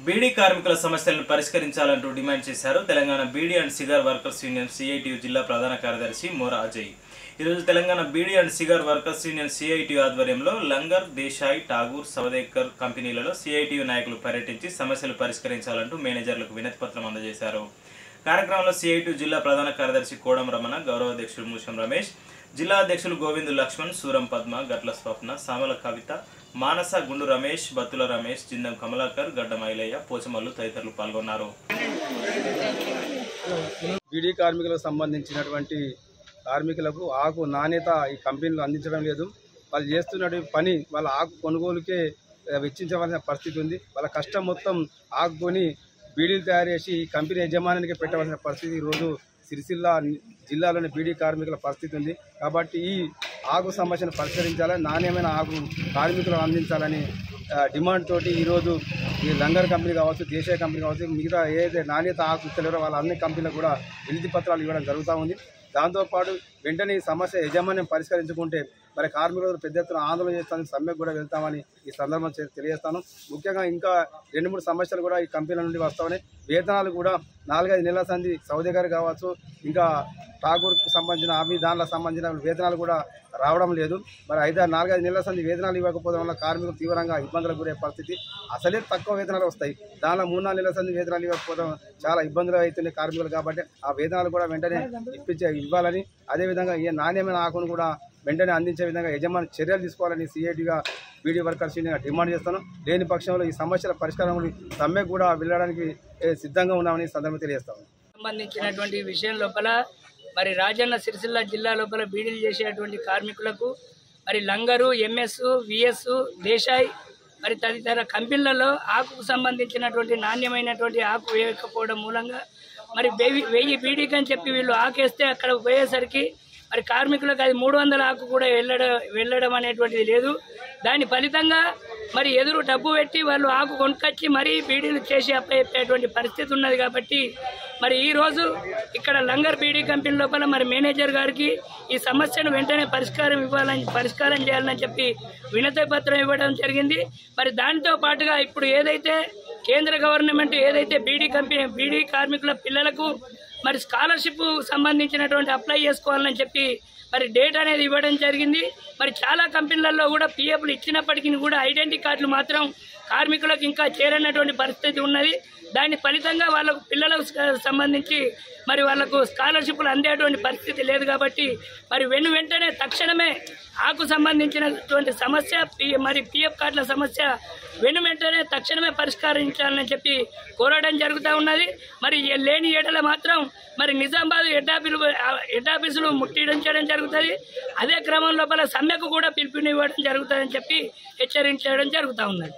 బీడీ కార్మికుల సమస్యలను పరిష్కరించాలంటూ డిమాండ్ చేశారు Telangana beedi and cigar workers union CITU జిల్లా ప్రధాన కార్యదర్శి మోరా అజయ్ ఈరోజు Telangana beedi and cigar workers union CITU ఆధ్వర్యంలో లంగర్ దేశాయ్ ఠాగూర్ సవదేకర్ కంపెనీలలో సిఐటియు నాయకులు పర్యటించి సమస్యలు పరిష్కరించాలంటూ మేనేజర్లకు వినతి పత్రం అందజేశారు కార్యక్రమంలో సిఐటియు జిల్లా ప్రధాన కార్యదర్శి కోడం రమణ గౌరవ అధ్యక్షుడు మూషం రమేష్ జిల్లా అధ్యక్షులు గోవిందు లక్ష్మణ్ సూరం పద్మ గట్ల స్వప్న సామల కవిత మానస గుండు రమేష్ బత్తుల రమేష్ జిందం కమలాకర్ గడ్డ మైలయ్య పోచమల్లు తదితరులు పాల్గొన్నారు బీడీ కార్మికులకు సంబంధించినటువంటి కార్మికులకు ఆకు నాణ్యత ఈ కంపెనీలు అందించడం లేదు వాళ్ళు చేస్తున్నటువంటి పని వాళ్ళ ఆకు కొనుగోలుకే ఆ, వెచ్చించవలసిన పరిస్థితి ఉంది వాళ్ళ కష్టం మొత్తం ఆకు కొని బీడీలు తయారు చేసి ఈ కంపెనీ యజమానికి పెట్టవలసిన పరిస్థితి ఈరోజు సిరిసిల్ల జిల్లాలోని బీడీ కార్మికుల పరిస్థితి ఉంది కాబట్టి ఈ ఆకు సమస్యను పరిష్కరించాలని నాణ్యమైన ఆకు కార్మికులకు అందించాలని ఆ, డిమాండ్ తోటి ఈరోజు ఈ లంగర్ కంపెనీ కావచ్చు దేశీయ కంపెనీ కావచ్చు మిగతా ఏదైతే నాణ్యత ఆకు ఇస్తలేరో వాళ్ళ అన్ని కంపెనీలకు కూడా వినతి పత్రాలు ఇవ్వడం జరుగుతూ ఉంది దాంతోపాటు వెంటనే ఈ సమస్య యజమాన్యం పరిష్కరించుకుంటే మరి కార్మికులు పెద్ద ఎత్తున ఆందోళన చేస్తానికి సమ్మెకు కూడా వెళ్తామని ఈ సందర్భం చే- తెలియజేస్తాను ముఖ్యంగా ఇంకా రెండు మూడు సమస్యలు కూడా ఈ కంపెనీల నుండి వస్తామని వేతనాలు కూడా నాలుగైదు నెలల సంది సౌదీ గారు కావచ్చు ఇంకా ఠాగూర్కు సంబంధించిన అవి దానిలో సంబంధించిన వేతనాలు కూడా రావడం లేదు మరి ఐదారు నాలుగైదు నెలల సంది వేతనాలు ఇవ్వకపోవడం వల్ల కార్మికులు తీవ్రంగా ఇబ్బందులకు గురే పరిస్థితి అసలే తక్కువ వేతనాలు వస్తాయి దానిలో మూడు నాలుగు నెలల సంది వేతనాలు ఇవ్వకపోవడం చాలా ఇబ్బందులు అవుతున్నాయి కార్మికులు కాబట్టి ఆ వేతనాలు కూడా వెంటనే ఇప్పించే ఇవ్వాలని అదేవిధంగా ఏ నాణ్యమైన ఆకును కూడా వెంటనే అందించే విధంగా యజమాని చర్యలు తీసుకోవాలని సిఐటిగా బీడీ వర్కర్స్ యూనియన్ డిమాండ్ చేస్తాను లేని పక్షంలో ఈ సమస్యల పరిష్కారం సమ్మె కూడా వెళ్ళడానికి ఏ, సిద్ధంగా ఉన్నామని ఈ సందర్భంగా తెలియజేస్తాను సంబంధించినటువంటి విషయం లోపల మరి రాజన్న సిరిసిల్ల జిల్లా లోపల బీడీలు చేసేటువంటి కార్మికులకు మరి లంగరు ఎంఎస్ విఎస్ దేశాయ్ మరి తదితర కంపెనీలలో ఆకుకు సంబంధించినటువంటి నాణ్యమైనటువంటి ఆకు వేయకపోవడం మూలంగా మరి వెయ్యి వెయ్యి బీడీకి అని చెప్పి వీళ్ళు ఆకేస్తే అక్కడ పోయేసరికి మరి కార్మికులకు అది మూడు వందల ఆకు కూడా వెళ్ళడం వెళ్ళడం అనేటువంటిది లేదు దాని ఫలితంగా మరి ఎదురు డబ్బు పెట్టి వాళ్ళు ఆకు కొనుక్కొచ్చి మరీ బీడీలు చేసి అప్పయ్యేటువంటి పరిస్థితి ఉన్నది కాబట్టి మరి ఈ రోజు ఇక్కడ లంగర్ బీడీ కంపెనీ లోపల మరి మేనేజర్ గారికి ఈ సమస్యను వెంటనే పరిష్కారం ఇవ్వాలని పరిష్కారం చేయాలని చెప్పి వినతి పత్రం ఇవ్వడం జరిగింది మరి దానితో పాటుగా ఇప్పుడు ఏదైతే కేంద్ర గవర్నమెంట్ ఏదైతే బీడీ కంపెనీ బీడీ కార్మికుల పిల్లలకు మరి స్కాలర్షిప్ సంబంధించినటువంటి అప్లై చేసుకోవాలని చెప్పి మరి డేట్ అనేది ఇవ్వడం జరిగింది మరి చాలా కంపెనీలలో కూడా పిఎఫ్లు ఇచ్చినప్పటికీ కూడా ఐడెంటిటీ కార్డులు మాత్రం కార్మికులకు ఇంకా చేరనటువంటి పరిస్థితి ఉన్నది దాని ఫలితంగా వాళ్ళకు పిల్లలకు స- సంబంధించి మరి వాళ్ళకు స్కాలర్షిప్లు అందేటువంటి పరిస్థితి లేదు కాబట్టి మరి వెను వెంటనే తక్షణమే ఆకు సంబంధించినటువంటి సమస్య పి- మరి పిఎఫ్ కార్డుల సమస్య వెను వెంటనే తక్షణమే పరిష్కరించాలని చెప్పి కోరడం జరుగుతూ ఉన్నది మరి ఏ- లేని ఏడల మాత్రం మరి నిజామాబాద్ హెడ్ ఆఫీసులు హెడ్ ఆఫీసులు ముట్టించడం జరుగుతుంది అదే క్రమం లోపల సమ్మెకు కూడా పిలుపునివ్వడం జరుగుతుందని చెప్పి హెచ్చరించడం జరుగుతూ ఉన్నది